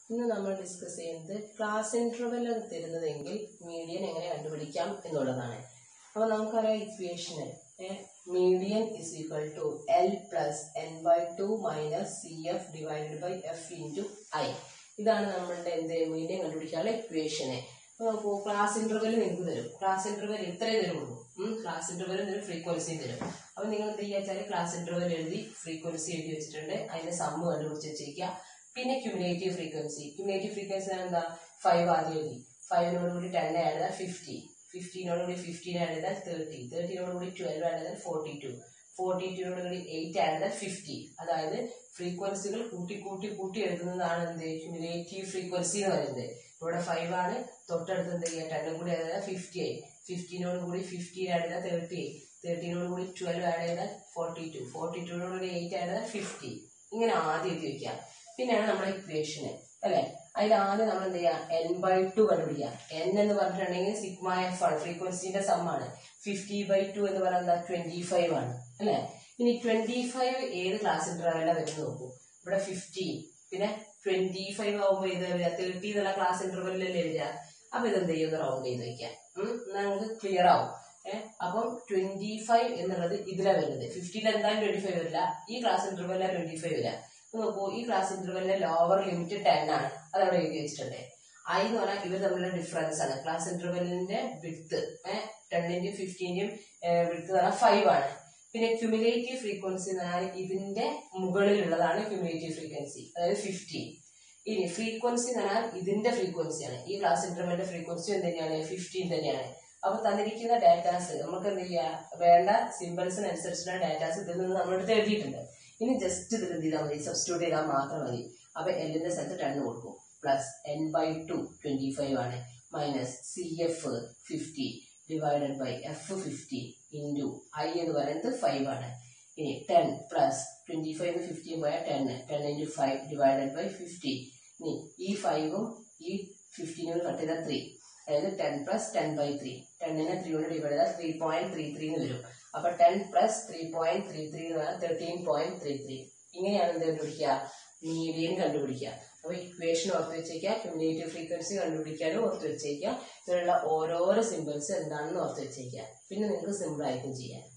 ഇന്ന് നമ്മൾ ഡിസ്കസ് ചെയ്യുന്നത് ക്ലാസ് ഇന്റർവെൽ തരുന്നതെങ്കിൽ മീഡിയൻ എങ്ങനെ കണ്ടുപിടിക്കാം എന്നുള്ളതാണ് അപ്പോൾ നമുക്കറിയാം ഇക്വേഷന് median is equal to L plus N by two minus C F divided by F into I ഇതാണ് നമ്മളുടെ എന്ത് മീഡിയൻ കണ്ടുപിടിക്കാനുള്ള ഇക്വേഷന് അപ്പോൾ നോക്കൂ ക്ലാസ് ഇന്റർവെൽ നിങ്ങൾക്ക് തരും ക്ലാസ് ഇന്റർവെൽ ഇത്രയും തരുള്ളൂ ക്ലാസ് ഇന്റർവെൽ തരും ഫ്രീക്വൻസി തരും അപ്പോൾ നിങ്ങൾ എന്ത് ചെയ്യുക ക്ലാസ് ഇന്റർവെൽ എഴുതി ഫ്രീക്വൻസി എഴുതി വെച്ചിട്ടുണ്ട് അതിന്റെ സമ്മ് കണ്ടുപിടിച്ച് വെച്ചേക്കുക പിന്നെ ക്യുമുലേറ്റീവ് ഫ്രീക്വൻസി ക്യുമുലേറ്റീവ് ഫ്രീക്വൻസി എന്താ ഫൈവ് ആദ്യം എഴുതി ഫൈവിനോട് കൂടി ടെൻ ആഡ് ചെയ്താൽ ഫിഫ്റ്റി ഫിഫ്റ്റീനോട് കൂടി ഫിഫ്റ്റീൻ ആഡ് ചെയ്താൽ തേർട്ടി തേർട്ടീനോട് കൂടി ട്വൽവ് ആഡ് ചെയ്താൽ ഫോർട്ടി ടു ഫോർട്ടി ടുനോട് കൂടി എയ്റ്റ് ആഡ് ചെയ്താൽ ഫിഫ്റ്റി അതായത് ഫ്രീക്വൻസികൾ കൂട്ടി കൂട്ടി കൂട്ടി എടുക്കുന്നതാണ് എന്ത് ക്യുമുലേറ്റീവ് ഫ്രീക്വൻസി എന്ന് പറയുന്നത് ഇവിടെ ഫൈവ് ആണ് തൊട്ടടുത്ത് എന്ത് ചെയ്യുക ടെന്നും കൂടി ആഡ് ചെയ്താൽ ഫിഫ്റ്റി ആയി ഫിഫ്റ്റീനോട് കൂടി ഫിഫ്റ്റീൻ ആഡ് ചെയ്താൽ തേർട്ടി ആയി തേർട്ടീനോട് കൂടി ട്വൽവ് ആഡ് ചെയ്താൽ ഫോർട്ടി ടു ഫോർട്ടി ടുനോട് കൂടി എയ്റ്റ് ആഡ് ചെയ്താൽ ഫിഫ്റ്റി ഇങ്ങനെ ആദ്യം എഴുതി വെക്കുക പിന്നെയാണ് നമ്മുടെ ഇക്വേഷന് അല്ലെ അതിൽ ആദ്യം നമ്മൾ എന്ത് ചെയ്യാം എൻ ബൈ ടു കണ്ടുപിടിക്കുക എൻ എന്ന് പറഞ്ഞിട്ടുണ്ടെങ്കിൽ സിഗ്മ എഫ് ആണ് ഫ്രീക്വൻസിന്റെ സമ്മാണ് ഫിഫ്റ്റി ബൈ ടു എന്ന് പറയുന്നത് ട്വന്റി ഫൈവ് ആണ് അല്ലെ ഇനി ട്വന്റി ഫൈവ് ഏത് ക്ലാസ് ഇന്റർവെല്ലാം വരുന്നത് നോക്കൂ ഇവിടെ ഫിഫ്റ്റീൻ പിന്നെ ട്വന്റി ഫൈവ് ആകുമ്പോൾ ഇത് വരിക തേർട്ടി എന്നുള്ള ക്ലാസ് ഇന്റർവെല്ലല്ലേ വരിക അപ്പൊ ഇത് എന്ത് ചെയ്യുന്ന റൗണ്ട് ചെയ്ത് വെക്കാം നമുക്ക് ക്ലിയർ ആവും ഏഹ് അപ്പം ട്വന്റി ഫൈവ് എന്നുള്ളത് ഇതിലാണ് വരുന്നത് ഫിഫ്റ്റീൻ എന്തായാലും ട്വന്റി ഫൈവ് വരില്ല ഈ ക്ലാസ് ഇന്റർവെല്ലാണ് ട്വന്റി ഫൈവ് വരിക നോക്കൂ ഈ ക്ലാസ് ഇന്റർവെല്ലിന്റെ ലോവർ ലിമിറ്റ് ടെൻ ആണ് അതവിടെ എഴുതി വെച്ചിട്ടുണ്ട് ഐ എന്ന് പറഞ്ഞാൽ ഇവർ തമ്മിലുള്ള ഡിഫറൻസ് ആണ് ക്ലാസ് ഇന്റർവെല്ലിന്റെ വിഡ്ത്ത് ടെന്നിന്റെയും ഫിഫ്റ്റീന്റെയും വിഡ്ത്ത് എന്ന് പറഞ്ഞാൽ ഫൈവ് ആണ് പിന്നെ ക്യുമുലേറ്റീവ് ഫ്രീക്വൻസി എന്ന് പറഞ്ഞാൽ ഇതിന്റെ മുകളിലുള്ളതാണ് ക്യുമുലേറ്റീവ് ഫ്രീക്വൻസി അതായത് ഫിഫ്റ്റീൻ ഇനി ഫ്രീക്വൻസി എന്ന് പറഞ്ഞാൽ ഇതിന്റെ ഫ്രീക്വൻസിയാണ് ഈ ക്ലാസ് ഇന്റർവെല്ലിന്റെ ഫ്രീക്വൻസി എന്ത് തന്നെയാണ് ഫിഫ്റ്റീൻ തന്നെയാണ് അപ്പൊ തന്നിരിക്കുന്ന ഡാറ്റാസ് നമുക്ക് എന്ത് ചെയ്യാം വേണ്ട സിമ്പിൾസിനനുസരിച്ചുള്ള ഡാറ്റാസ് ഇതിൽ നിന്ന് നമ്മളെടുത്ത് എഴുതിയിട്ടുണ്ട് ഇനി ജസ്റ്റ് ഇതിൽ എന്ത് ചെയ്താൽ മതി സബ്സ്റ്റിറ്റ്യൂട്ട് ചെയ്താൽ മാത്രം മതി അപ്പൊ എല്ലിന്റെ സ്ഥലത്ത് ടെൻ കൊടുക്കും plus N by two twenty five ആണ് minus C F fifty divided by F fifty into I എന്ന് പറയുന്നത് ഫൈവ് ആണ് ഇനി ten plus twenty five fifteen പോയാൽ ten ten into five divided by fifty ഇനി ഈ ഫൈവും ഈ ഫിഫ്റ്റീനും കട്ട് ചെയ്താൽ ത്രീ അതായത് ten plus ten by three ടെന്നിനെ ത്രീ കൊണ്ട് ഡിവൈഡ് ചെയ്താൽ ത്രീ പോയിന്റ് ത്രീ ത്രീ എന്ന് വരും അപ്പൊ ten plus three point three three എന്ന് പറഞ്ഞാൽ തേർട്ടീൻ പോയിന്റ് ത്രീ ത്രീ ഇങ്ങനെയാണ് എന്ത് കണ്ടുപിടിക്കുക മീഡിയൻ കണ്ടുപിടിക്കുക അപ്പൊ ഇക്വേഷൻ ഓർത്ത് വെച്ചേക്കുക ക്യുമുലേറ്റീവ് ഫ്രീക്വൻസി കണ്ടുപിടിക്കാനും ഓർത്ത് വെച്ചേക്കുക ഇതിലുള്ള ഓരോരോ സിമ്പിൾസ് എന്താണെന്ന് ഓർത്ത് വെച്ചേക്കുക പിന്നെ നിങ്ങൾക്ക് സിമ്പിൾ ആയിരിക്കും ചെയ്യാൻ